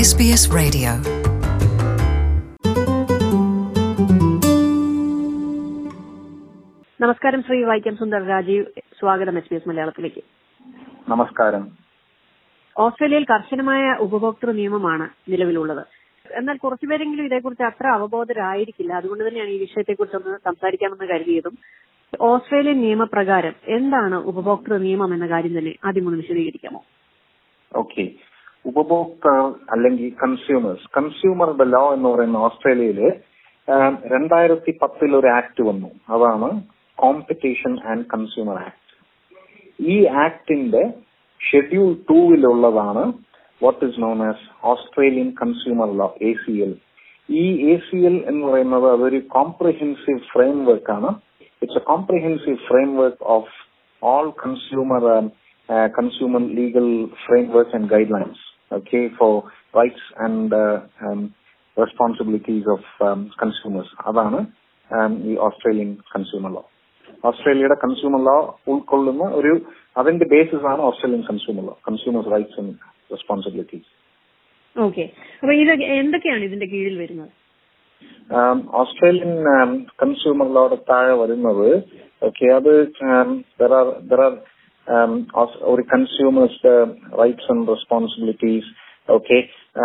SBS Radio. നമസ്കാരം ശ്രീ വൈക്കം സുന്ദർ രാജീവ് സ്വാഗതം S B S മലയാളത്തിലേക്ക് നമസ്കാരം ഓസ്ട്രേലിയയിൽ കർശനമായ ഉപഭോക്തൃ നിയമമാണ് നിലവിലുള്ളത് എന്നാൽ കുറച്ചുപേരെങ്കിലും ഇതേക്കുറിച്ച് അത്ര അവബോധരായിരിക്കില്ല അതുകൊണ്ട് തന്നെയാണ് ഈ വിഷയത്തെക്കുറിച്ച് ഒന്ന് സംസാരിക്കാമെന്ന് കരുതിയതും ഓസ്ട്രേലിയൻ നിയമപ്രകാരം എന്താണ് ഉപഭോക്തൃ നിയമം എന്ന കാര്യം തന്നെ ആദ്യം ഒന്ന് വിശദീകരിക്കാമോ ഓക്കെ ഉപഭോക്തൃ അല്ലെങ്കിൽ കൺസ്യൂമേഴ്സ് കൺസ്യൂമറുടെ ലോ എന്ന് പറയുന്ന ഓസ്ട്രേലിയയില് ആം, രണ്ടായിരത്തി പത്തിൽ ഒരു ആക്ട് വന്നു അതാണ് കോമ്പറ്റീഷൻ ആൻഡ് കൺസ്യൂമർ ആക്ട് ഈ ആക്ടിന്റെ ഷെഡ്യൂൾ ടൂവിലുള്ളതാണ് what is known as Australian consumer law A C L ഈ എ സി എൽ എന്ന് പറയുന്നത് അതൊരു കോംപ്രിഹെൻസീവ് ഫ്രെയിം വർക്ക് ആണ് it's a comprehensive framework of all consumer um, uh, consumer legal frameworks and guidelines okay for rights and uh, um, responsibilities of um, consumers അതാണ് um, ഈ Australian consumer law ഓസ്ട്രേലിയയുടെ consumer law ഉൾക്കൊള്ളുന്ന ഒരു അതിന്റെ basis ആണ് Australian consumer law consumers rights and responsibilities okay അപ്പൊ ഇത് എന്തൊക്കെയാണ് ഇതിന്റെ കീഴിൽ വരുന്നത് um, ഓസ്ട്രേലിയൻ കൺസ്യൂമർ ലോയുടെ താഴെ വരുന്നത് ഓക്കെ അത് ദർ ആർ ദർ ആർ ഒരു consumers rights and responsibilities okay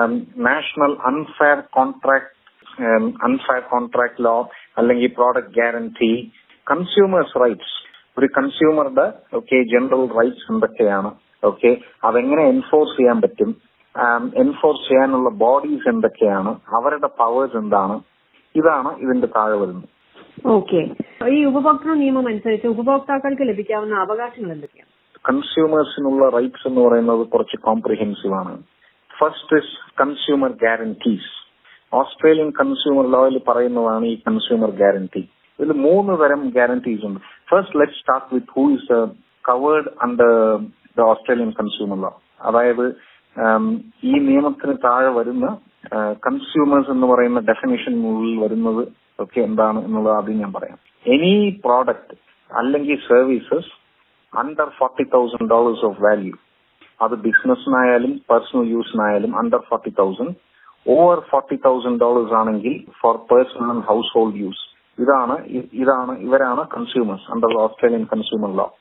national unfair contract unfair contract law അല്ലെങ്കിൽ പ്രോഡക്റ്റ് ഗ്യാരണ്ടി കൺസ്യൂമേഴ്സ് റൈറ്റ്സ് ഒരു കൺസ്യൂമറുടെ ഓക്കെ ജനറൽ റൈറ്റ്സ് എന്തൊക്കെയാണ് ഓക്കെ അതെങ്ങനെ എൻഫോഴ്സ് ചെയ്യാൻ പറ്റും എൻഫോഴ്സ് ചെയ്യാനുള്ള ബോഡീസ് എന്തൊക്കെയാണ് അവരുടെ പവേഴ്സ് എന്താണ് ഇതാണ് ഇതിന്റെ താഴെ വരുന്നത് ഓക്കെ ഈ ഉപഭോക്തൃ നിയമം അനുസരിച്ച് ഉപഭോക്താക്കൾക്ക് ലഭിക്കാവുന്ന അവകാശങ്ങൾ എന്തൊക്കെയാണ് കൺസ്യൂമേഴ്സിനുള്ള റൈറ്റ്സ് എന്ന് പറയുന്നത് കുറച്ച് കോംപ്രിഹെൻസീവ് ആണ് first is consumer guarantees Australian consumer ലോയിൽ പറയുന്നതാണ് ഈ കൺസ്യൂമർ ഗ്യാരണ്ടി ഇതിൽ മൂന്ന് തരം ഗ്യാരണ്ടീസ് ഉണ്ട് first let start with who is covered under the Australian consumer law അതായത് ഉം, ഈ നിയമത്തിന് താഴെ വരുന്ന കൺസ്യൂമേഴ്സ് എന്ന് പറയുന്ന ഡെഫിനേഷനുള്ളിൽ വരുന്നത് ഒക്കെ എന്താണ് എന്നുള്ളത് ആദ്യം ഞാൻ പറയാം എനി പ്രോഡക്റ്റ് അല്ലെങ്കിൽ services under forty thousand dollars of value അത് ബിസിനസ്സിനായാലും പേഴ്സണൽ യൂസിനായാലും under forty thousand over forty thousand dollars ആണെങ്കിൽ for personal and household use ഇതാണ് ഇ- ഇതാണ് ഇവരാണ് consumers under Australian consumer law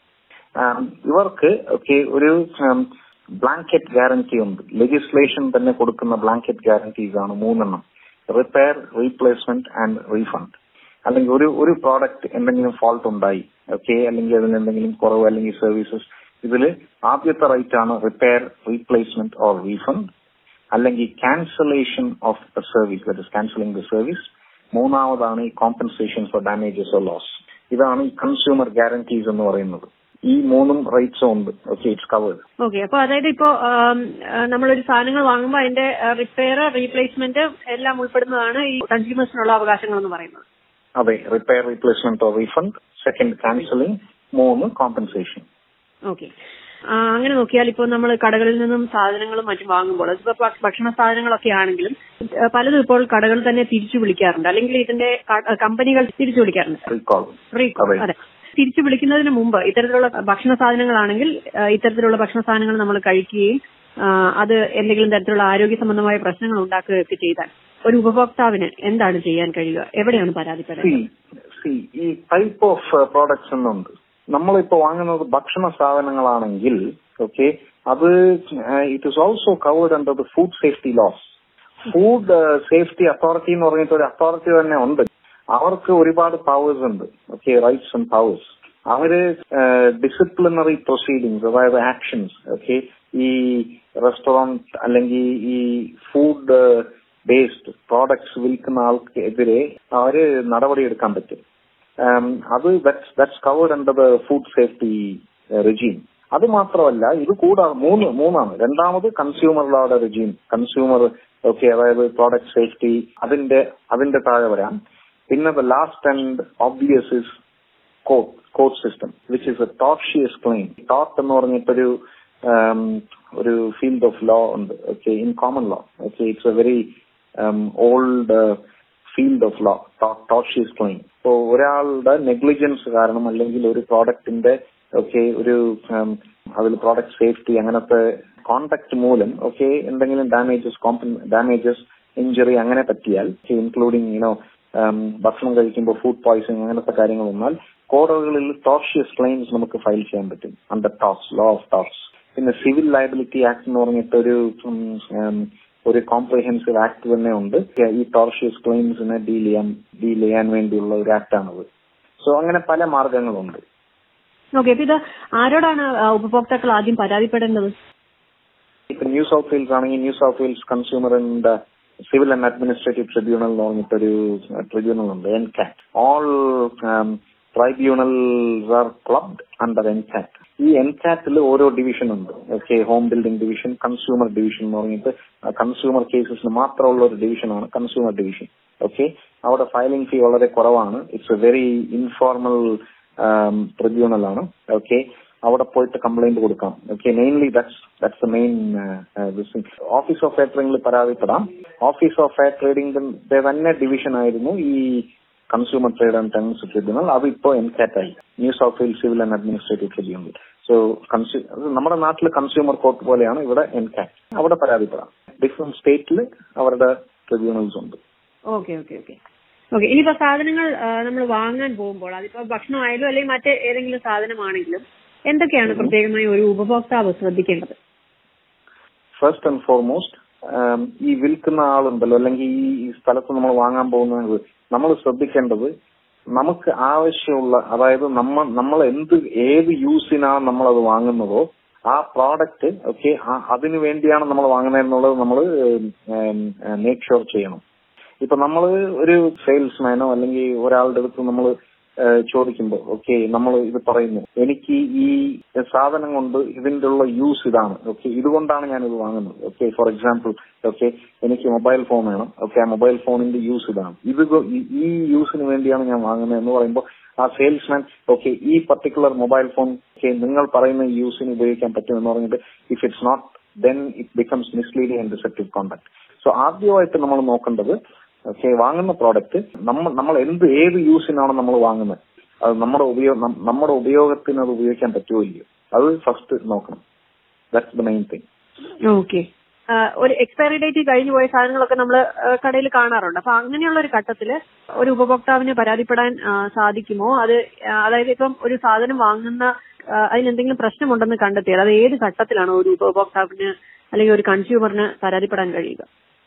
ഇവർക്ക് ഒക്കെ ഒരു ബ്ലാങ്കറ്റ് ഗ്യാരണ്ടി ഉണ്ട് ലെജിസ്ലേഷൻ തന്നെ കൊടുക്കുന്ന ബ്ലാങ്കറ്റ് ഗ്യാരണ്ടീസ് ആണ് മൂന്നെണ്ണം റിപ്പയർ റീപ്ലേസ്മെന്റ് ആൻഡ് റീഫണ്ട് അല്ലെങ്കിൽ ഒരു ഒരു പ്രോഡക്റ്റ് എന്തെങ്കിലും ഫോൾട്ട് ഉണ്ടായി ഓക്കെ അല്ലെങ്കിൽ അതിന് എന്തെങ്കിലും കുറവ് അല്ലെങ്കിൽ സർവീസസ് ഇതിൽ ആദ്യത്തെ റൈറ്റ് ആണ് റിപ്പയർ റീപ്ലേസ്മെന്റ് ഓർ റീഫണ്ട് അല്ലെങ്കിൽ cancellation of the service that is cancelling the service മൂന്നാമതാണ് ഈ compensation for damages or loss ഇതാണ് ഈ കൺസ്യൂമർ ഗ്യാരണ്ടീസ് എന്ന് പറയുന്നത് ഈ മൂന്നും റൈറ്റ്സും ഉണ്ട് ഓക്കെ ഇറ്റ്സ് കവേർഡ് ഓക്കെ അപ്പൊ അതായത് ഇപ്പോ ആം, ആ, നമ്മളൊരു സാധനങ്ങൾ വാങ്ങുമ്പോൾ അതിന്റെ റിപ്പയർ റീപ്ലേസ്മെന്റ് എല്ലാം ഉൾപ്പെടുന്നതാണ് ഈ കൺസ്യൂമേഴ്സിനുള്ള അവകാശങ്ങൾ എന്ന് പറയുന്നത് അതെ repair replacement or refund second cancelling മൂന്ന് കോമ്പൻസേഷൻ ഓക്കെ അങ്ങനെ നോക്കിയാൽ ഇപ്പോൾ നമ്മൾ കടകളിൽ നിന്നും സാധനങ്ങളും മറ്റും വാങ്ങുമ്പോൾ അതിപ്പോ ഭ- ഭക്ഷണ സാധനങ്ങളൊക്കെ ആണെങ്കിലും ആ, പലതും ഇപ്പോൾ കടകൾ തന്നെ തിരിച്ചു വിളിക്കാറുണ്ട് അല്ലെങ്കിൽ ഇതിന്റെ ക- കമ്പനികൾ തിരിച്ചു വിളിക്കാറുണ്ട് റീകോൾ റീകോൾ അതെ. അതെ തിരിച്ചു വിളിക്കുന്നതിന് മുമ്പ് ഇത്തരത്തിലുള്ള ഭക്ഷണ സാധനങ്ങളാണെങ്കിൽ ആ, ഇത്തരത്തിലുള്ള ഭക്ഷണ സാധനങ്ങൾ നമ്മൾ കഴിക്കുകയും ആ, അത് എന്തെങ്കിലും തരത്തിലുള്ള ആരോഗ്യ സംബന്ധമായ പ്രശ്നങ്ങൾ ഉണ്ടാക്കുകയൊക്കെ ചെയ്താൽ ഒരു ഉപഭോക്താവിന് എന്താണ് ചെയ്യാൻ കഴിയുക എവിടെയാണ് സി പരാതിപ്പെടുന്നത് സി ഈ ടൈപ്പ് ഓഫ് പ്രോഡക്ട്സ് എന്നുണ്ട് നമ്മളിപ്പോ വാങ്ങുന്നത് ഭക്ഷണ സാധനങ്ങളാണെങ്കിൽ ഓക്കെ അത് it is also covered under the food safety laws food safety authority എന്ന് പറഞ്ഞിട്ട് ഒരു അതോറിറ്റി തന്നെ ഉണ്ട് അവർക്ക് ഒരുപാട് പവേഴ്സ് ഉണ്ട് ഓക്കെ റൈറ്റ്സ് ആൻഡ് പവേഴ്സ് അവര് ഡിസിപ്ലിനറി പ്രൊസീഡിങ്സ് അതായത് ആക്ഷൻസ് ഓക്കെ ഈ റെസ്റ്റോറന്റ് അല്ലെങ്കിൽ ഈ ഫുഡ് ബേസ്ഡ് പ്രോഡക്ട്സ് വിൽക്കുന്ന ആൾക്കെതിരെ അവര് നടപടിയെടുക്കാൻ പറ്റും um, അത് that's covered under the food safety regime അത് മാത്രമല്ല ഇത് കൂടാതെ മൂന്ന് മൂന്നാണ് രണ്ടാമത് കൺസ്യൂമർ ലോയുടെ റിജീം കൺസ്യൂമർ ഓക്കെ അതായത് പ്രോഡക്റ്റ് സേഫ്റ്റി അതിന്റെ അതിന്റെ താഴെ വരാം പിന്നെ the last and obvious is court court system which is a tortious claim ടോട്ട് എന്ന് പറഞ്ഞിട്ടൊരു um, ഒരു ഫീൽഡ് ഓഫ് ലോ ഉണ്ട് okay in common law okay it's a very old field of law tortious claim ഇപ്പോ ഒരാളുടെ negligence കാരണം അല്ലെങ്കിൽ ഒരു പ്രോഡക്റ്റിന്റെ ഒക്കെ ഒരു അതിൽ പ്രോഡക്റ്റ് സേഫ്റ്റി അങ്ങനത്തെ കോണ്ടാക്ട് മൂലം ഓക്കെ എന്തെങ്കിലും ഡാമേജസ് ഡാമേജസ് ഇഞ്ചുറി അങ്ങനെ പറ്റിയാൽ ഇൻക്ലൂഡിങ് യുനോ ഭക്ഷണം കഴിക്കുമ്പോൾ ഫുഡ് പോയ്സണിങ് അങ്ങനത്തെ കാര്യങ്ങൾ വന്നാൽ കോടതികളിൽ ടോർഷ്യസ് ക്ലെയിംസ് നമുക്ക് ഫയൽ ചെയ്യാൻ പറ്റും under torts law of torts പിന്നെ സിവിൽ ലയബിലിറ്റി ആക്ട് എന്ന് പറഞ്ഞിട്ട് ഒരു ഒരു കോംപ്രിഹെൻസീവ് ആക്ട് തന്നെ ഉണ്ട് ഈ ടോർഷ്യസ് ക്ലെയിംസിനെ ഡീൽ ചെയ്യാൻ ഡീൽ ചെയ്യാൻ വേണ്ടിയുള്ള ഒരു ആക്ടാണത് സോ അങ്ങനെ പല മാർഗങ്ങളുണ്ട് ഓക്കെ അപ്പൊ ഇത് ആരോടാണ് ഉപഭോക്താക്കൾ ആദ്യം പരാതിപ്പെടേണ്ടത് ഇപ്പൊ ന്യൂ സൗത്ത് വെയിൽസ് ആണെങ്കിൽ New South Wales consumer and civil and administrative tribunal എന്ന് പറഞ്ഞിട്ടൊരു ട്രിബ്യൂണൽ ഉണ്ട് NCAT all tribunals are clubbed under NCAT ഈ എൻ കാറ്റിൽ ഓരോ ഡിവിഷൻ ഉണ്ട് okay home building division consumer division എന്ന് പറഞ്ഞിട്ട് കൺസ്യൂമർ കേസസിന് മാത്രമുള്ള ഒരു ഡിവിഷനാണ് കൺസ്യൂമർ ഡിവിഷൻ ഓക്കെ അവിടെ ഫയലിംഗ് ഫീ വളരെ കുറവാണ് it's a very informal tribunal ആണ് ഓക്കെ അവിടെ പോയിട്ട് കംപ്ലൈന്റ് കൊടുക്കാം okay mainly that's that's the main office of fair ട്രേഡിംഗിൽ പരാതിപ്പെടാം ഓഫീസ് ഓഫ് ഫെയർ ട്രേഡിംഗ് തന്നെ ഡിവിഷൻ ആയിരുന്നു ഈ consumer trade and tenants tribunal അത് ഇപ്പോൾ എൻകാറ്റ് ആയി New South Wales civil and administrative tribunal so നമ്മുടെ നാട്ടിൽ കൺസ്യൂമർ കോർട്ട് പോലെയാണ് ഇവിടെ എൻകാറ്റ് അവിടെ പരാതിപ്പെടാം ഡിഫറെന്റ് സ്റ്റേറ്റിൽ അവരുടെ ട്രിബ്യൂണൽസ് ഉണ്ട് ഓക്കെ ഓക്കെ ഓക്കെ ഓക്കെ ഇനിയിപ്പോ സാധനങ്ങൾ നമ്മൾ വാങ്ങാൻ പോകുമ്പോൾ അതിപ്പോ ഭക്ഷണമായാലും അല്ലെങ്കിൽ മറ്റേ ഏതെങ്കിലും സാധനമാണെങ്കിലും എന്തൊക്കെയാണ് പ്രത്യേകമായി ഒരു ഉപഭോക്താവ് ശ്രദ്ധിക്കേണ്ടത് ഫസ്റ്റ് ആൻഡ് ഫോർമോസ്റ്റ് ഈ വിൽക്കുന്ന ആളുണ്ടല്ലോ അല്ലെങ്കിൽ ഈ സ്ഥലത്ത് നമ്മൾ വാങ്ങാൻ പോകുന്നത് നമ്മൾ ശ്രദ്ധിക്കേണ്ടത് നമുക്ക് ആവശ്യമുള്ള അതായത് നമ്മ നമ്മൾ എന്ത് ഏത് യൂസിനാണ് നമ്മൾ അത് വാങ്ങുന്നതോ ആ പ്രോഡക്റ്റ് ഓക്കെ അതിനു വേണ്ടിയാണ് നമ്മൾ വാങ്ങുന്നതെന്നുള്ളത് നമ്മൾ മേക്ക് ഷുവർ ചെയ്യണം ഇപ്പൊ നമ്മൾ ഒരു സെയിൽസ്മാനോ അല്ലെങ്കിൽ ഒരാളുടെ അടുത്ത് നമ്മൾ ചോദിക്കുമ്പോൾ ഓക്കെ നമ്മൾ ഇത് പറയുന്നു എനിക്ക് ഈ സാധനം കൊണ്ട് ഇതിന്റെ ഉള്ള യൂസ് ഇതാണ് ഓക്കെ ഇതുകൊണ്ടാണ് ഞാൻ ഇത് വാങ്ങുന്നത് ഓക്കെ ഫോർ എക്സാമ്പിൾ ഓക്കെ എനിക്ക് മൊബൈൽ ഫോൺ വേണം ഓക്കെ ആ മൊബൈൽ ഫോണിന്റെ യൂസ് ഇതാണ് ഇത് ഈ യൂസിന് വേണ്ടിയാണ് ഞാൻ വാങ്ങുന്നത് എന്ന് പറയുമ്പോൾ ആ സെയിൽസ്മാൻ ഓക്കെ ഈ പർട്ടിക്കുലർ മൊബൈൽ ഫോൺ ഓക്കെ നിങ്ങൾ പറയുന്ന യൂസിന് ഉപയോഗിക്കാൻ പറ്റുമെന്ന് പറഞ്ഞിട്ട് if it's not then it becomes misleading and deceptive contact so ആദ്യമായിട്ട് നമ്മൾ നോക്കേണ്ടത് ഓക്കെ വാങ്ങുന്ന പ്രോഡക്റ്റ് നമ്മൾ നമ്മൾ എന്ത് ഏത് യൂസിനാണ് നമ്മൾ വാങ്ങുന്നത് അത് നമ്മുടെ ഉപയോഗം നമ്മുടെ ഉപയോഗത്തിന് അത് ഉപയോഗിക്കാൻ പറ്റുമോ ഇല്ലയോ അത് ഫസ്റ്റ് നോക്കണം that's the main thing okay ഒരു എക്സ്പയറി ഡേറ്റ് കഴിഞ്ഞു പോയ സാധനങ്ങളൊക്കെ നമ്മൾ കടയിൽ കാണാറുണ്ട് അപ്പൊ അങ്ങനെയുള്ള ഒരു ഘട്ടത്തിൽ ഒരു ഉപഭോക്താവിന് പരാതിപ്പെടാൻ സാധിക്കുമോ അത് അതായത് ഇപ്പം ഒരു സാധനം വാങ്ങുന്ന അതിനെന്തെങ്കിലും പ്രശ്നമുണ്ടെന്ന് കണ്ടെത്തിയാൽ അത് ഏത് ഘട്ടത്തിലാണ് ഒരു ഉപഭോക്താവിന് അല്ലെങ്കിൽ ഒരു കൺസ്യൂമറിന് പരാതിപ്പെടാൻ കഴിയുക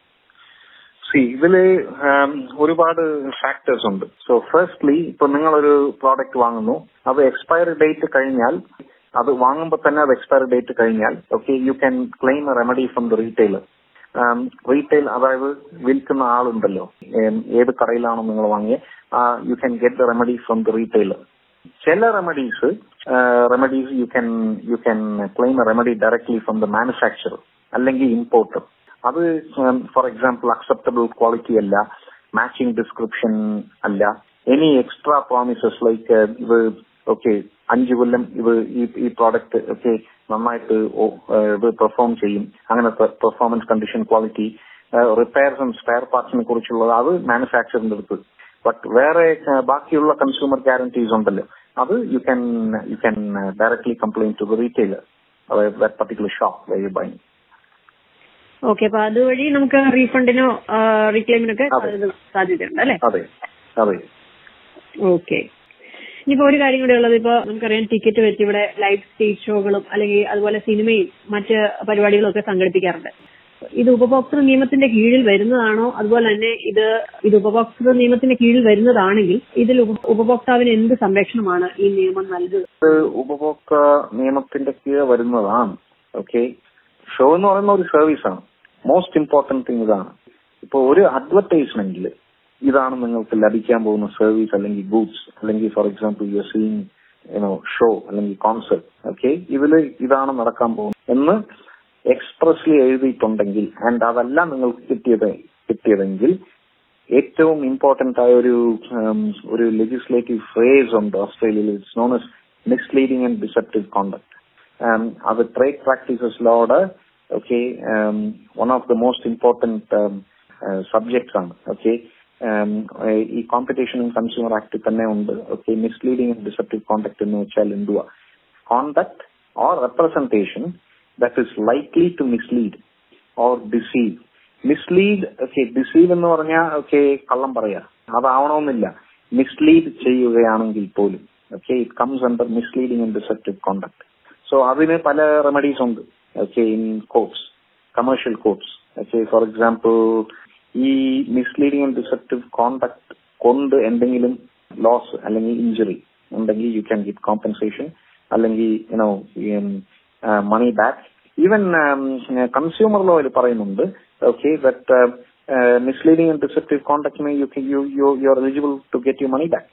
സി ഇതില് ഒരുപാട് ഫാക്ടേഴ്സ് ഉണ്ട് സോ ഫസ്റ്റ്ലി ഇപ്പൊ നിങ്ങളൊരു പ്രോഡക്റ്റ് വാങ്ങുന്നു അത് എക്സ്പയറി ഡേറ്റ് കഴിഞ്ഞാൽ അത് വാങ്ങുമ്പോൾ തന്നെ അത് എക്സ്പയറി ഡേറ്റ് കഴിഞ്ഞാൽ okay you can claim a remedy from the retailer retail അതായത് വിൽക്കുന്ന ആളുണ്ടല്ലോ ഏത് കടയിലാണോ നിങ്ങൾ വാങ്ങിയത് you can get the remedy from the retailer ചില remedies remedies you can you can claim a remedy directly from the manufacture അല്ലെങ്കിൽ importer അത് ഫോർ എക്സാമ്പിൾ അക്സെപ്റ്റബിൾ ക്വാളിറ്റി അല്ല മാച്ചിങ് ഡിസ്ക്രിപ്ഷൻ അല്ല എനി എക്സ്ട്രാ പ്രോമിസസ് ലൈക്ക് ഇത് okay അഞ്ചു കൊല്ലം ഇത് ഈ ഈ പ്രോഡക്റ്റ് ഒക്കെ നന്നായിട്ട് ഇത് പെർഫോം ചെയ്യും അങ്ങനത്തെ performance condition quality repairs and spare പാർട്സിനെ കുറിച്ചുള്ളത് അത് മാനുഫാക്ചറിന്റെ അടുത്ത് ബട്ട് വേറെ ബാക്കിയുള്ള കൺസ്യൂമർ ഗ്യാരണ്ടീസ് ഉണ്ടല്ലോ അത് you can you can directly complain to the retailer അതായത് that particular shop why you buying okay അപ്പൊ അതുവഴി നമുക്ക് റീഫണ്ടിനോ റീക്ലെയിമിനൊക്കെ സാധ്യതയുണ്ട് അല്ലെ അതെ അതെ ഓക്കെ ഇനിയിപ്പോ ഒരു കാര്യം കൂടെ ഉള്ളത് ഇപ്പൊ നമുക്കറിയാം ടിക്കറ്റ് വെച്ച് ഇവിടെ ലൈവ് സ്റ്റേജ് ഷോകളും അല്ലെങ്കിൽ അതുപോലെ സിനിമയും മറ്റ് പരിപാടികളും ഒക്കെ സംഘടിപ്പിക്കാറുണ്ട് ഇത് ഉപഭോക്തൃ നിയമത്തിന്റെ കീഴിൽ വരുന്നതാണോ അതുപോലെ തന്നെ ഇത് ഇത് ഉപഭോക്തൃ നിയമത്തിന്റെ കീഴിൽ വരുന്നതാണെങ്കിൽ ഇതിൽ ഉപഭോക്താവിന് എന്ത് സംരക്ഷണമാണ് ഈ നിയമം നൽകുന്നത് ഉപഭോക്തൃ നിയമത്തിന്റെ കീഴിൽ വരുന്നതാണ് ഓക്കെ ഷോ എന്ന് പറയുന്ന ഒരു സർവീസാണ് മോസ്റ്റ് ഇമ്പോർട്ടന്റ് തിങ് ഇതാണ് ഇപ്പൊ ഒരു അഡ്വർടൈസ്മെന്റിൽ ഇതാണ് നിങ്ങൾക്ക് ലഭിക്കാൻ പോകുന്ന സർവീസ് അല്ലെങ്കിൽ ഗൂഡ്സ് അല്ലെങ്കിൽ for example you seeing you know show അല്ലെങ്കിൽ കോൺസെർട്ട് ഓക്കെ ഇതിൽ ഇതാണ് നടക്കാൻ പോകുന്നത് എന്ന് എക്സ്പ്രസ്ലി എഴുതിയിട്ടുണ്ടെങ്കിൽ ആൻഡ് അതല്ല നിങ്ങൾക്ക് കിട്ടിയത് കിട്ടിയതെങ്കിൽ ഏറ്റവും ഇമ്പോർട്ടന്റ് ആയ ഒരു ഒരു ലെജിസ്ലേറ്റീവ് ഫ്രേസ് ഉണ്ട് ഓസ്ട്രേലിയയിൽ it's known as misleading and deceptive conduct അത് ട്രേഡ് പ്രാക്ടീസസ് ലോയുടെ okay one of the most important subjects ആണ് ഓക്കെ ഈ കോമ്പറ്റീഷൻ ആൻഡ് കൺസ്യൂമർ ആക്ട് തന്നെ ഉണ്ട് okay misleading and deceptive conduct എന്ന് വെച്ചാൽ എന്തുവാ conduct or representation that is likely to mislead or deceive. Mislead okay deceive എന്ന് പറഞ്ഞാൽ ഓക്കെ കള്ളം പറയാ അതാവണമെന്നില്ല മിസ്ലീഡ് ചെയ്യുകയാണെങ്കിൽ പോലും okay it comes under misleading and deceptive conduct so അതിന് പല റെമഡീസ് ഉണ്ട് okay in courts commercial courts okay for example ഈ മിസ്ലീഡിംഗ് ആൻഡ് ഡിസെപ്റ്റീവ് കോണ്ടക്ട് കൊണ്ട് എന്തെങ്കിലും ലോസ് അല്ലെങ്കിൽ ഇഞ്ചുറി ഉണ്ടെങ്കിൽ യു ക്യാൻ ഗിറ്റ് കോമ്പൻസേഷൻ അല്ലെങ്കിൽ you know money back even consumer ലോയിൽ പറയുന്നുണ്ട് okay that misleading and deceptive conduct you you you you are eligible to get you money back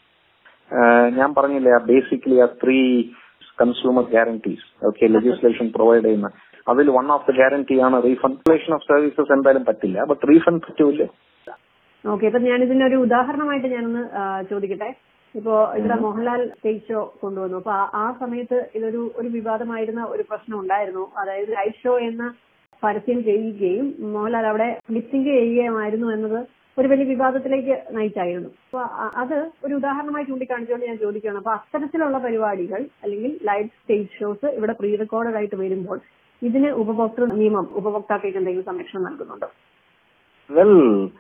ഞാൻ പറഞ്ഞില്ലേ basically ആ three consumer guarantees okay legislation provide ചെയ്യുന്ന അതിൽ one of the guarantee ആണ് refund of services എന്തായാലും പറ്റില്ല but refund പറ്റൂല്ലോ okay അപ്പൊ ഞാൻ ഇതിനൊരു ഉദാഹരണമായിട്ട് ഞാനൊന്ന് ആ, ചോദിക്കട്ടെ ഇപ്പോ ഇവിടെ മോഹൻലാൽ സ്റ്റേജ് ഷോ കൊണ്ടുവന്നു അപ്പൊ ആ- ആ സമയത്ത് ഇതൊരു ഒരു വിവാദമായിരുന്ന ഒരു പ്രശ്നം ഉണ്ടായിരുന്നു അതായത് ലൈവ് ഷോ എന്ന പരസ്യം ചെയ്യുകയും മോഹൻലാൽ അവിടെ ലിപ്സിംഗ് ചെയ്യുകയുമായിരുന്നു എന്നത് ഒരു വലിയ വിവാദത്തിലേക്ക് നയിച്ചായിരുന്നു അപ്പൊ അ- അത് ഒരു ഉദാഹരണമായി ചൂണ്ടിക്കാണിച്ചുകൊണ്ട് ഞാൻ ചോദിക്കുകയാണ് അപ്പൊ അത്തരത്തിലുള്ള പരിപാടികൾ അല്ലെങ്കിൽ ലൈവ് സ്റ്റേജ് ഷോസ് ഇവിടെ പ്രീ റെക്കോർഡഡ് ആയിട്ട് വരുമ്പോൾ ഇതിന് ഉപഭോക്തൃ നിയമം ഉപഭോക്താക്കൾക്ക് എന്തെങ്കിലും സംരക്ഷണം നൽകുന്നുണ്ടോ വെൽ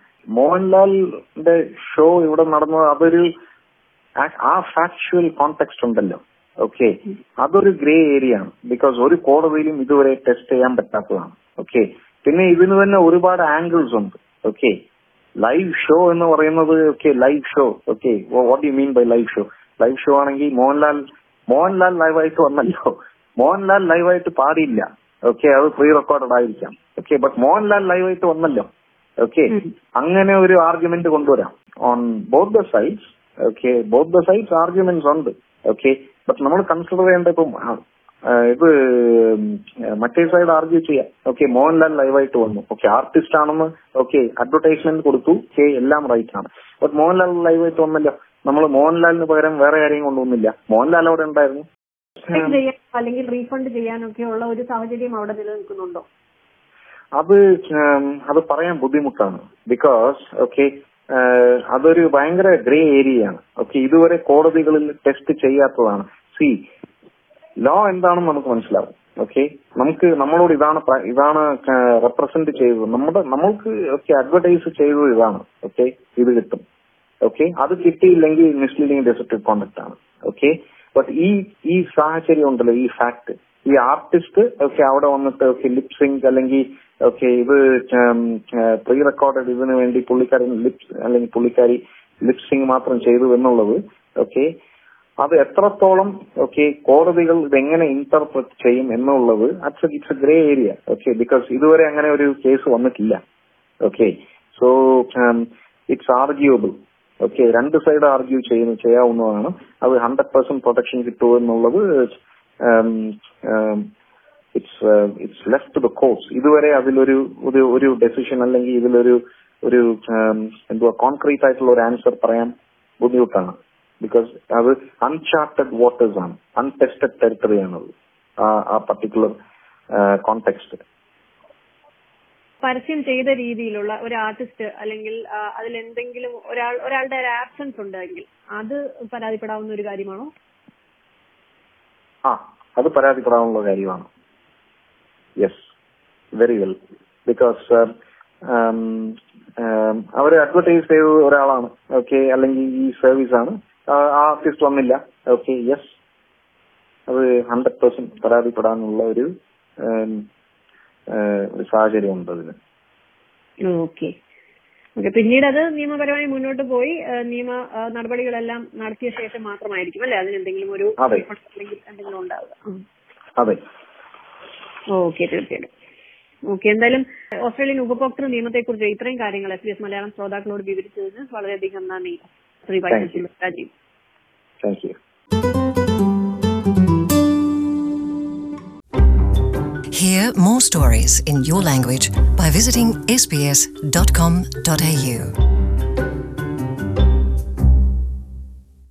മോഹൻലാലിന്റെ ഷോ ഇവിടെ നടന്നത് അതൊരു ആ- ആ ഫാക്ച്വൽ കോണ്ടെക്സ്റ്റ് ഉണ്ടല്ലോ ഓക്കെ അതൊരു ഗ്രേ ഏരിയ ആണ് ബിക്കോസ് ഒരു കോടതിയിലും ഇതുവരെ ടെസ്റ്റ് ചെയ്യാൻ പറ്റാത്തതാണ് ഓക്കെ പിന്നെ ഇതിന് തന്നെ ഒരുപാട് ആംഗിൾസ് ഉണ്ട് ഓക്കെ ലൈവ് ഷോ എന്ന് പറയുന്നത് okay live show okay what you mean by live show live show ആണെങ്കിൽ മോഹൻലാൽ മോഹൻലാൽ ലൈവായിട്ട് വന്നല്ലോ മോഹൻലാൽ ലൈവായിട്ട് പാടിയില്ല ഓക്കെ അത് പ്രീ റെക്കോർഡഡ് ആയിരിക്കാം ഓക്കെ ബട്ട് മോഹൻലാൽ ലൈവായിട്ട് വന്നല്ലോ ഓക്കെ അങ്ങനെ ഒരു ആർഗ്യുമെന്റ് കൊണ്ടുവരാം on both the sides okay both the sides arguments ഉണ്ട് ഓക്കെ ബട്ട് നമ്മൾ കൺസിഡർ ചെയ്യേണ്ട ഇപ്പം ആ, ആ, ഇത് ഉം, മറ്റേ സൈഡ് ആർഗ്യൂ ചെയ്യാം ഓക്കെ മോഹൻലാൽ ലൈവായിട്ട് വന്നു ഓക്കെ ആർട്ടിസ്റ്റ് ആണെന്ന് ഓക്കെ അഡ്വർടൈസ്മെന്റ് കൊടുത്തു ഓക്കെ എല്ലാം റൈറ്റ് ആണ് ബട്ട് മോഹൻലാൽ ലൈവായിട്ട് വന്നല്ലോ നമ്മൾ മോഹൻലാലിന് പകരം വേറെ ആരെയും കൊണ്ടുവന്നില്ല മോഹൻലാൽ അവിടെ ഉണ്ടായിരുന്നു Refund ചെയ്യാൻ അല്ലെങ്കിൽ റീഫണ്ട് ചെയ്യാനൊക്കെ ഉള്ള ഒരു സാഹചര്യം അവിടെ നിലനിൽക്കുന്നുണ്ടോ അത് ഉം, അത് പറയാൻ ബുദ്ധിമുട്ടാണ് ബിക്കോസ് ഓക്കെ അതൊരു ഭയങ്കര ഗ്രേ ഏരിയയാണ് ഓക്കെ ഇതുവരെ കോടതികളിൽ ടെസ്റ്റ് ചെയ്യാത്തതാണ് സി ലോ എന്താണെന്ന് നമുക്ക് മനസ്സിലാവും ഓക്കെ നമുക്ക് നമ്മളോട് ഇതാണ് പ- ഇതാണ് റെപ്രസെന്റ് ചെയ്തത് നമ്മുടെ നമ്മൾക്ക് ഓക്കെ അഡ്വർടൈസ് ചെയ്തത് ഇതാണ് ഓക്കെ ഇത് കിട്ടും ഓക്കെ അത് കിട്ടിയില്ലെങ്കിൽ മിസ്ലീഡിംഗ് ഡെസപ്റ്റീവ് കോണ്ടക്ട് ആണ് ഓക്കെ ബട്ട് ഈ ഈ സാഹചര്യം ഉണ്ടല്ലോ ഈ ഫാക്ട് ഈ ആർട്ടിസ്റ്റ് ഓക്കെ അവിടെ വന്നിട്ട് ഓക്കെ ലിപ് സിങ്ക് അല്ലെങ്കിൽ ഓക്കെ ഇത് പ്രീ റെക്കോർഡഡ് ഇതിനു വേണ്ടി പുള്ളിക്കാരൻ ലിപ്സ് അല്ലെങ്കിൽ പുള്ളിക്കാരി ലിപ് സിങ്ക് മാത്രം ചെയ്തു എന്നുള്ളത് ഓക്കെ അത് എത്രത്തോളം ഓക്കെ കോടതികൾ ഇതെങ്ങനെ ഇന്റർപ്രറ്റ് ചെയ്യും എന്നുള്ളത് it's it's a grey area okay because ഇതുവരെ അങ്ങനെ ഒരു കേസ് വന്നിട്ടില്ല okay so it's arguable okay രണ്ട് സൈഡ് ആർഗ്യൂ ചെയ്യുന്നു ചെയ്യാവുന്നതാണ് അത് ഹൺഡ്രഡ് പെർസെന്റ് പ്രൊട്ടക്ഷൻ കിട്ടുമോ എന്നുള്ളത് it's it's left to the courts ഇതുവരെ അതിലൊരു ഒരു ഒരു ഡെസിഷൻ അല്ലെങ്കിൽ ഇതിലൊരു ഒരു um, എന്തുവാ കോൺക്രീറ്റ് ആയിട്ടുള്ള ഒരു ആൻസർ പറയാൻ ബുദ്ധിമുട്ടാണ് ബിക്കോസ് അത് അൺചാർട്ടഡ് വാട്ടേഴ്സ് ആണ് അൺടെസ്റ്റഡ് ടെറിട്ടറി ആണത് ആ- ആ പർട്ടിക്കുലർ കോണ്ടെക്സ്റ്റ് പരസ്യം ചെയ്ത രീതിയിലുള്ള ഒരു ആർട്ടിസ്റ്റ് അല്ലെങ്കിൽ ആ, അതിൽ എന്തെങ്കിലും ഒരാൾ ഒരാളുടെ ഒരു ആബ്സെൻസ് ഉണ്ടെങ്കിൽ അത് പരാതിപ്പെടാവുന്ന ഒരു കാര്യമാണോ ആ അത് പരാതിപ്പെടാനുള്ള കാര്യമാണ് യെസ് വെരി വെൽ ബിക്കോസ് അവർ അഡ്വർടൈസ് ചെയ്ത ഒരാളാണ് ഓക്കെ അല്ലെങ്കിൽ ഈ സർവീസ് ആണ് ആ ആർട്ടിസ്റ്റ് വന്നില്ല ഓക്കെ യെസ് അത് ഹൺഡ്രഡ് പെർസെന്റ് പരാതിപ്പെടാനുള്ള ഒരു ഉം, ഏഹ്, ഒരു സാഹചര്യം ഉണ്ട് അതിന് ഓക്കെ ഓക്കെ പിന്നീട് അത് നിയമപരമായി മുന്നോട്ട് പോയി ആ, നിയമ ആ, നടപടികളെല്ലാം നടത്തിയ ശേഷം മാത്രമായിരിക്കും അല്ലെ അതിന് എന്തെങ്കിലും ഒരു അതെ. refund അല്ലെങ്കിൽ എന്തെങ്കിലും ഉണ്ടാവുക അതെ ഓക്കെ തീർച്ചയായിട്ടും ഓക്കെ എന്തായാലും ഓസ്ട്രേലിയൻ ഉപഭോക്തൃ നിയമത്തെക്കുറിച്ച് ഇത്രയും കാര്യങ്ങൾ എസ് ബി എസ് മലയാളം ശ്രോതാക്കളോട് വിവരിച്ചതിന് വളരെയധികം നന്ദി Shri Thank you. Vaidya Rajeev thank you Hear more stories in your language by visiting sbs.com.au.